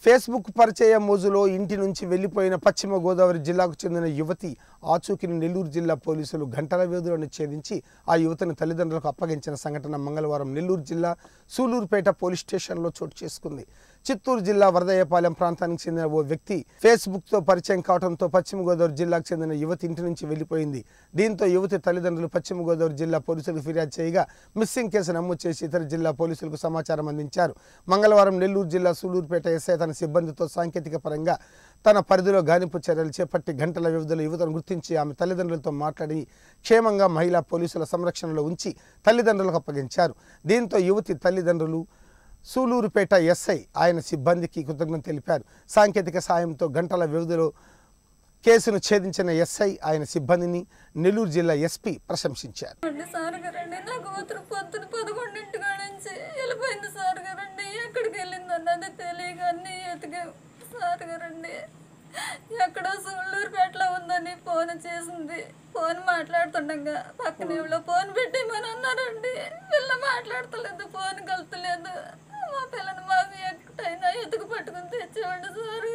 Facebook పరిచయ మోజులో ఇంటి నుంచి వెళ్లిపోయిన పశ్చిమ గోదావరి జిల్లాకు చెందిన యువతి ఆచూకిని నెల్లూరు జిల్లా పోలీసులు గంటల వ్యవధిలో ఛేదించి ఆ యువతిని తల్లిదండ్రులకు అప్పగించిన సంఘటన మంగళవారం నెల్లూరు జిల్లా సూలూరుపేట పోలీస్ స్టేషన్లో చోటు చేసుకుంది చిత్తూరు జిల్లా వరదయ్యపాలెం ప్రాంతానికి చెందిన ఓ వ్యక్తి ఫేస్బుక్తో పరిచయం కావడంతో పశ్చిమ గోదావరి జిల్లాకు చెందిన యువతి ఇంటి నుంచి వెళ్లిపోయింది దీంతో యువతి తల్లిదండ్రులు పశ్చిమ గోదావరి జిల్లా పోలీసులకు ఫిర్యాదు చేయగా మిస్సింగ్ కేసు నమోదు చేసి ఇతర జిల్లా పోలీసులకు సమాచారం అందించారు మంగళవారం నెల్లూరు జిల్లా సూలూరుపేట ఎస్ఐ తన సిబ్బందితో సాంకేతిక పరంగా తన పరిధిలో గాలింపు చర్యలు చేపట్టి గంటల వ్యవధిలో యువతను గుర్తించి ఆమె తల్లిదండ్రులతో మాట్లాడి క్షేమంగా మహిళా పోలీసుల సంరక్షణలో ఉంచి తల్లిదండ్రులకు అప్పగించారు దీంతో యువతి తల్లిదండ్రులు సూలూరుపేట ఎస్ఐ ఆయన సిబ్బందికి కృతజ్ఞత తెలిపారు సాంకేతిక సాయంతో గంటల వ్యవధిలో కేసును ఛేదించిన ఎస్ఐ ఆయన సిబ్బందిని నెల్లూరు జిల్లా ఎస్పీ ప్రశంసించారు అండి సార్ గారండి నా కూతురు పొద్దున పదకొండింటి కాడ నుంచి వెళ్ళిపోయింది సార్ గారండి ఎక్కడికి వెళ్ళింది అన్నది తెలియక అన్ని ఎతికే సార్ గారండి ఎక్కడో సూళ్ళూరుపేటలో ఉందని ఫోన్ చేసింది ఫోన్ మాట్లాడుతుండగా పక్కన ఎవరో ఫోన్ పెట్టేమని అన్నారండి పిల్ల మాట్లాడతలేదు ఫోన్ కలుతలేదు మా పిల్లని మాకు ఎక్కడైనా ఎతుకు పట్టుకుని తెచ్చేవాడు సార్